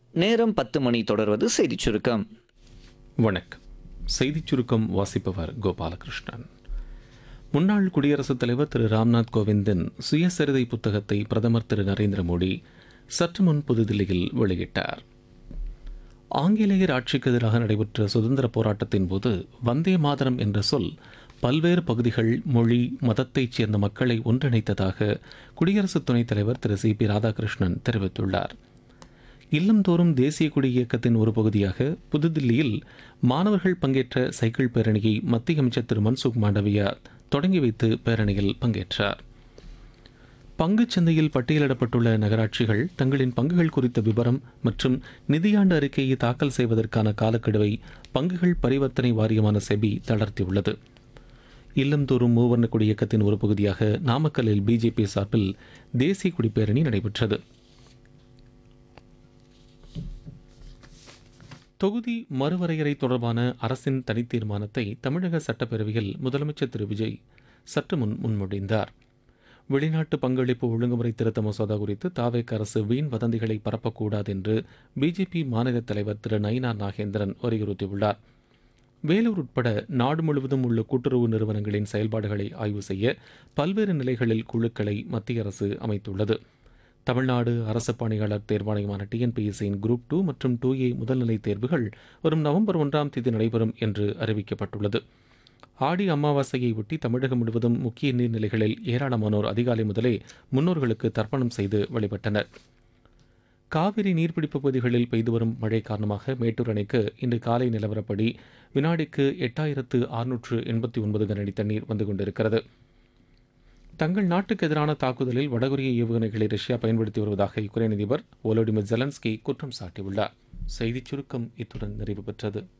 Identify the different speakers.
Speaker 1: நேரம் பத்து மணி தொடர்வது செய்திச் சுருக்கம்
Speaker 2: வணக்கம் செய்திச் சுருக்கம் வாசிப்பவர் கோபாலகிருஷ்ணன் முன்னாள் குடியரசுத் தலைவர் திரு ராம்நாத் கோவிந்தின் சுயசரிதை புத்தகத்தை பிரதமர் திரு நரேந்திர மோடி சற்று முன் புதுதில்லியில் வெளியிட்டார் ஆங்கிலேயர் ஆட்சிக்கு எதிராக நடைபெற்ற சுதந்திர போராட்டத்தின் போது வந்தே மாதரம் என்ற சொல் பல்வேறு பகுதிகள் மொழி மதத்தைச் சேர்ந்த மக்களை ஒன்றிணைத்ததாக குடியரசு துணைத் தலைவர் திரு சி பி ராதாகிருஷ்ணன் தெரிவித்துள்ளார் இல்லந்தோறும் தேசிய கொடி இயக்கத்தின் ஒரு பகுதியாக புதுதில்லியில் மாணவர்கள் பங்கேற்ற சைக்கிள் பேரணியை மத்திய அமைச்சர் திரு மன்சுக் மாண்டவியா தொடங்கி வைத்து பேரணியில் பங்கேற்றார் பங்குச் சந்தையில் பட்டியலிடப்பட்டுள்ள நகராட்சிகள் தங்களின் பங்குகள் குறித்த விவரம் மற்றும் நிதியாண்டு அறிக்கையை தாக்கல் செய்வதற்கான காலக்கெடுவை பங்குகள் பரிவர்த்தனை வாரியமான செபி தளர்த்தியுள்ளது இல்லந்தோறும் மூவர்ண கொடி இயக்கத்தின் ஒரு பகுதியாக நாமக்கல்லில் பிஜேபி சார்பில் தேசிய கொடி பேரணி நடைபெற்றது தொகுதி மறுவரையறை தொடர்பான அரசின் தனித்தீர்மானத்தை தமிழக சட்டப்பேரவையில் முதலமைச்சர் திரு விஜய் சற்று முன் முன்மொழிந்தார் வெளிநாட்டு பங்களிப்பு ஒழுங்குமுறை திருத்த மசோதா குறித்து தாவேக் அரசு வீண் வதந்திகளை பரப்பக்கூடாது என்று பிஜேபி மாநில தலைவர் திரு நயினா நாகேந்திரன் வலியுறுத்தியுள்ளார் வேலூர் உட்பட நாடு முழுவதும் உள்ள கூட்டுறவு நிறுவனங்களின் செயல்பாடுகளை ஆய்வு செய்ய பல்வேறு நிலைகளில் குழுக்களை மத்திய அரசு அமைத்துள்ளது தமிழ்நாடு அரசு பணியாளர் தேர்வாணையமான டிஎன்பிஎஸ்சியின் குரூப் டூ மற்றும் டூ ஏ முதல்நிலை தேர்வுகள் வரும் நவம்பர் ஒன்றாம் தேதி நடைபெறும் என்று அறிவிக்கப்பட்டுள்ளது ஆடி அமாவாசையை ஒட்டி தமிழகம் முழுவதும் முக்கிய நீர்நிலைகளில் ஏராளமானோர் அதிகாலை முதலே முன்னோர்களுக்கு தர்ப்பணம் செய்து வழிபட்டனர் காவிரி நீர்பிடிப்பு பகுதிகளில் பெய்து வரும் மழை காரணமாக மேட்டூர் அணைக்கு இன்று காலை நிலவரப்படி வினாடிக்கு எட்டாயிரத்து அறுநூற்று எண்பத்தி ஒன்பது கனஅடி தண்ணீர் வந்து கொண்டிருக்கிறது தங்கள் நாட்டுக்கு எதிரான தாக்குதலில் வடகொரிய ஏவுகணைகளை ரஷ்யா பயன்படுத்தி வருவதாக யுக்ரைன் அதிபர் ஓலோடிமிர் ஜெலன்ஸ்கி குற்றம் சாட்டியுள்ளார் செய்திச் சுருக்கம் இத்துடன் நிறைவு பெற்றது